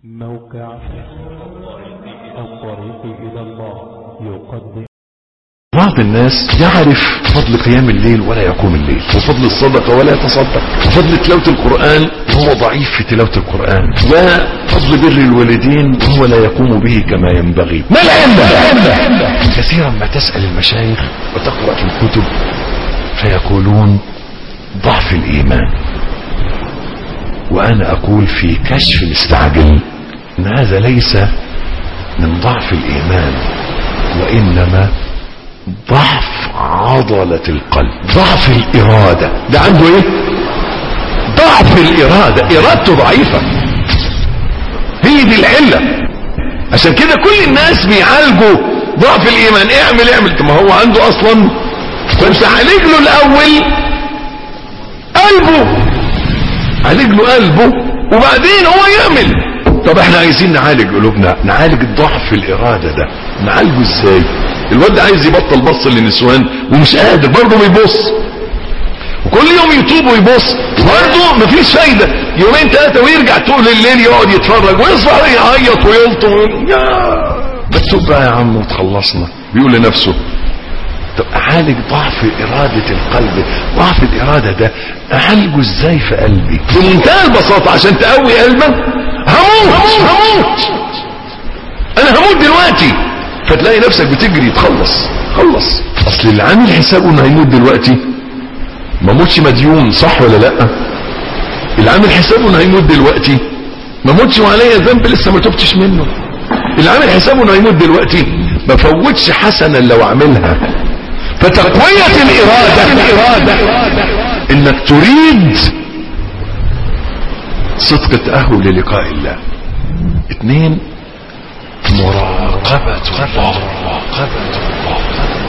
موقع الطريق إلى الله يقدم بعض الناس يعرف فضل قيام الليل ولا يقوم الليل وفضل الصدقة ولا يتصدق وفضل تلاوة القرآن وهو ضعيف في تلاوة القرآن وفضل بر الوالدين وهو لا يقوم به كما ينبغي ما العلة كثيرا ما تسأل المشايخ وتقرأ في الكتب فيقولون ضعف الإيمان وأنا أقول في كشف مستعجل أن هذا ليس من ضعف الإيمان وإنما ضعف عضلة القلب ضعف الإرادة ده عنده ايه ضعف الإرادة إرادته ضعيفة هي دي العلة عشان كده كل الناس بيعالجوا ضعف الإيمان اعمل اعمل طب ما هو عنده أصلا فانت عالج له الأول قلبه عالج له قلبه وبعدين هو يعمل طب احنا عايزين نعالج قلوبنا نعالج ضعف الإرادة ده نعالجه ازاي الواد عايز يبطل بص للنسوان ومش قادر برضه بيبص وكل يوم يتوب ويبص برضه مفيش فايدة يومين ثلاثة ويرجع طول الليل يقعد يتفرج ويصبح يعيط ويلطم ويقول يا بتوب بقى يا عم وتخلصنا بيقول لنفسه طب اعالج ضعف إرادة القلب ضعف الإرادة ده اعالجه ازاي في قلبي بمنتهى البساطة عشان تقوي قلبك هموت هموت انا هموت دلوقتي فتلاقي نفسك بتجري تخلص خلص اصل اللي عامل حسابه انه هيموت دلوقتي ما موتش مديون صح ولا لا اللي عامل حسابه انه هيموت دلوقتي ما موتش وعليا ذنب لسه ما تبتش منه اللي عامل حسابه انه هيموت دلوقتي ما فوتش حسنا لو عملها فتقوية الإرادة الإرادة إنك تريد صدق التأهل للقاء الله اثنين مراقبة الله مراقبة الله